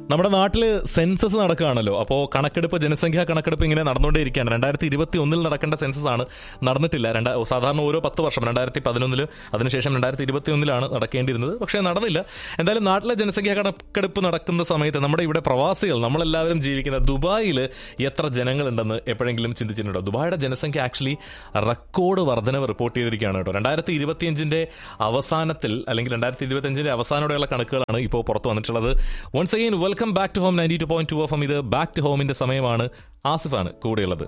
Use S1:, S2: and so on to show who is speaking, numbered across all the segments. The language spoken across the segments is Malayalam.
S1: നമ്മുടെ നാട്ടിൽ സെൻസസ് നടക്കുകയാണല്ലോ അപ്പോൾ കണക്കെടുപ്പ് ജനസംഖ്യാ കണക്കെടുപ്പ് ഇങ്ങനെ നടന്നുകൊണ്ടേയിരിക്കുകയാണ് രണ്ടായിരത്തി ഇരുപത്തി ഒന്നിൽ നടക്കേണ്ട സെൻസസ് ആണ് നടന്നിട്ടില്ല രണ്ടാ സാധാരണ ഓരോ പത്ത് വർഷം രണ്ടായിരത്തി പതിനൊന്നില് അതിനുശേഷം രണ്ടായിരത്തി ഇരുപത്തി ഒന്നിലാണ് നടക്കേണ്ടിയിരുന്നത് പക്ഷേ നടന്നില്ല എന്തായാലും നാട്ടിലെ ജനസംഖ്യാ കണക്കെടുപ്പ് നടക്കുന്ന സമയത്ത് നമ്മുടെ ഇവിടെ പ്രവാസികൾ നമ്മളെല്ലാവരും ജീവിക്കുന്ന ദുബായിൽ എത്ര ജനങ്ങളുണ്ടെന്ന് എപ്പോഴെങ്കിലും ചിന്തിച്ചിട്ടുണ്ടോ ദുബായിയുടെ ജനസംഖ്യ ആക്ച്വലി റെക്കോർഡ് വർധനവ് റിപ്പോർട്ട് ചെയ്തിരിക്കുകയാണ് കേട്ടോ രണ്ടായിരത്തി ഇരുപത്തിയഞ്ചിന്റെ അവസാനത്തിൽ അല്ലെങ്കിൽ രണ്ടായിരത്തി ഇരുപത്തിയഞ്ചിന്റെ അവസാനോടെയുള്ള കണക്കുകളാണ് ഇപ്പോൾ പുറത്തു വന്നിട്ടുള്ളത് once again welcome back to home ninety two point two F M ഇത് ബാക്ക് ടു ഹോമിന്റെ സമയമാണ് ആസിഫാണ് കൂടെയുള്ളത്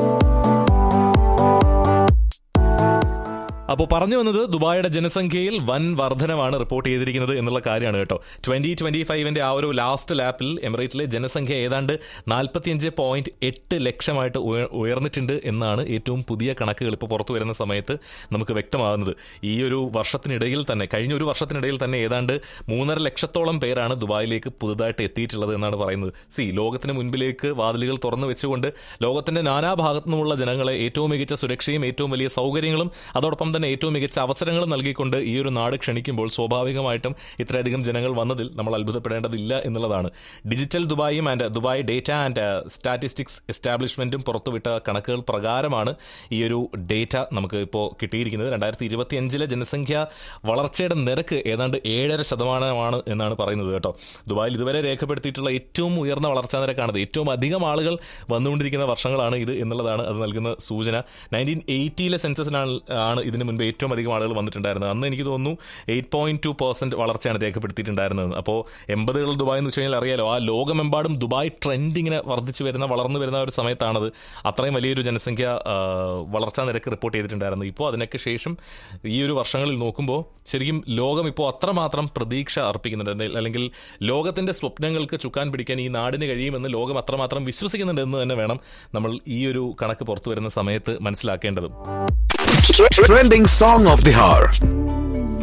S1: അപ്പോൾ പറഞ്ഞു വന്നത് ദുബായിയുടെ ജനസംഖ്യയിൽ വൻ വർധനമാണ് റിപ്പോർട്ട് ചെയ്തിരിക്കുന്നത് എന്നുള്ള കാര്യമാണ് കേട്ടോ ട്വന്റി ട്വന്റി ഫൈവിന്റെ ആ ഒരു ലാസ്റ്റ് ലാപ്പിൽ എമിറേറ്റിലെ ജനസംഖ്യ ഏതാണ്ട് നാൽപ്പത്തിയഞ്ച് പോയിന്റ് എട്ട് ലക്ഷമായിട്ട് ഉയ- ഉയർന്നിട്ടുണ്ട് എന്നാണ് ഏറ്റവും പുതിയ കണക്കുകൾ ഇപ്പോൾ പുറത്തു വരുന്ന സമയത്ത് നമുക്ക് വ്യക്തമാകുന്നത് ഈ ഒരു വർഷത്തിനിടയിൽ തന്നെ കഴിഞ്ഞ ഒരു വർഷത്തിനിടയിൽ തന്നെ ഏതാണ്ട് മൂന്നര ലക്ഷത്തോളം പേരാണ് ദുബായിലേക്ക് പുതുതായിട്ട് എത്തിയിട്ടുള്ളത് എന്നാണ് പറയുന്നത് സി ലോകത്തിന് മുൻപിലേക്ക് വാതിലുകൾ തുറന്നു വെച്ചുകൊണ്ട് ലോകത്തിന്റെ നാനാഭാഗത്തു നിന്നുമുള്ള ജനങ്ങളെ ഏറ്റവും മികച്ച സുരക്ഷയും ഏറ്റവും വലിയ സൗകര്യങ്ങളും അതോടൊപ്പം തന്നെ ഏറ്റവും മികച്ച അവസരങ്ങളും നൽകിക്കൊണ്ട് ഈ ഒരു നാട് ക്ഷണിക്കുമ്പോൾ സ്വാഭാവികമായിട്ടും ഇത്രയധികം ജനങ്ങൾ വന്നതിൽ നമ്മൾ അത്ഭുതപ്പെടേണ്ടതില്ല എന്നുള്ളതാണ് ഡിജിറ്റൽ ദുബായും and Dubai data and statistics എസ്റ്റാബ്ലിഷ്മെന്റും പുറത്തുവിട്ട കണക്കുകൾ പ്രകാരമാണ് ഈ ഒരു ഡേറ്റ നമുക്ക് ഇപ്പോൾ കിട്ടിയിരിക്കുന്നത് രണ്ടായിരത്തി ഇരുപത്തിയഞ്ചിലെ ജനസംഖ്യ വളർച്ചയുടെ നിരക്ക് ഏതാണ്ട് ഏഴര ശതമാനമാണ് എന്നാണ് പറയുന്നത് കേട്ടോ ദുബായിൽ ഇതുവരെ രേഖപ്പെടുത്തിയിട്ടുള്ള ഏറ്റവും ഉയർന്ന വളർച്ചാ നിരക്കാണിത് ഏറ്റവും അധികം ആളുകൾ വന്നുകൊണ്ടിരിക്കുന്ന വർഷങ്ങളാണ് ഇത് എന്നുള്ളതാണ് അത് നൽകുന്ന സൂചന നയൻറ്റീൻ എയ്റ്റിയിലെ സെൻസസിനാണ് ആണ് ഇതിന് മുൻപ് ഏറ്റവും അധികം ആളുകൾ വന്നിട്ടുണ്ടായിരുന്നത് അന്ന് എനിക്ക് തോന്നുന്നു എയ്റ്റ് പോയിന്റ് ടു പെർസെന്റ് വളർച്ചയാണ് രേഖപ്പെടുത്തിയിട്ടുണ്ടായിരുന്നത് അപ്പോൾ എൺപതുകൾ ദുബായ് എന്ന് വെച്ച് കഴിഞ്ഞാൽ അറിയാലോ ആ ലോകമെമ്പാടും ദുബായ് ട്രെൻഡ് ഇങ്ങനെ വർദ്ധിച്ചു വരുന്ന വളർന്നു വരുന്ന ഒരു സമയത്താണത് അത്രയും വലിയൊരു ജനസംഖ്യ ആ, വളർച്ചാ നിരക്ക് റിപ്പോർട്ട് ചെയ്തിട്ടുണ്ടായിരുന്നു ഇപ്പോൾ അതിനൊക്കെ ശേഷം ഈ ഒരു വർഷങ്ങളിൽ നോക്കുമ്പോൾ ശരിക്കും ലോകം ഇപ്പോൾ അത്രമാത്രം പ്രതീക്ഷ അർപ്പിക്കുന്നുണ്ട് അല്ലെങ്കിൽ ലോകത്തിന്റെ സ്വപ്നങ്ങൾക്ക് ചുക്കാൻ പിടിക്കാൻ ഈ നാടിന് കഴിയുമെന്ന് ലോകം അത്രമാത്രം വിശ്വസിക്കുന്നുണ്ട് എന്ന് തന്നെ വേണം നമ്മൾ ഈ ഒരു കണക്ക് പുറത്തു വരുന്ന സമയത്ത് മനസ്സിലാക്കേണ്ടതും
S2: Trending song of the hour.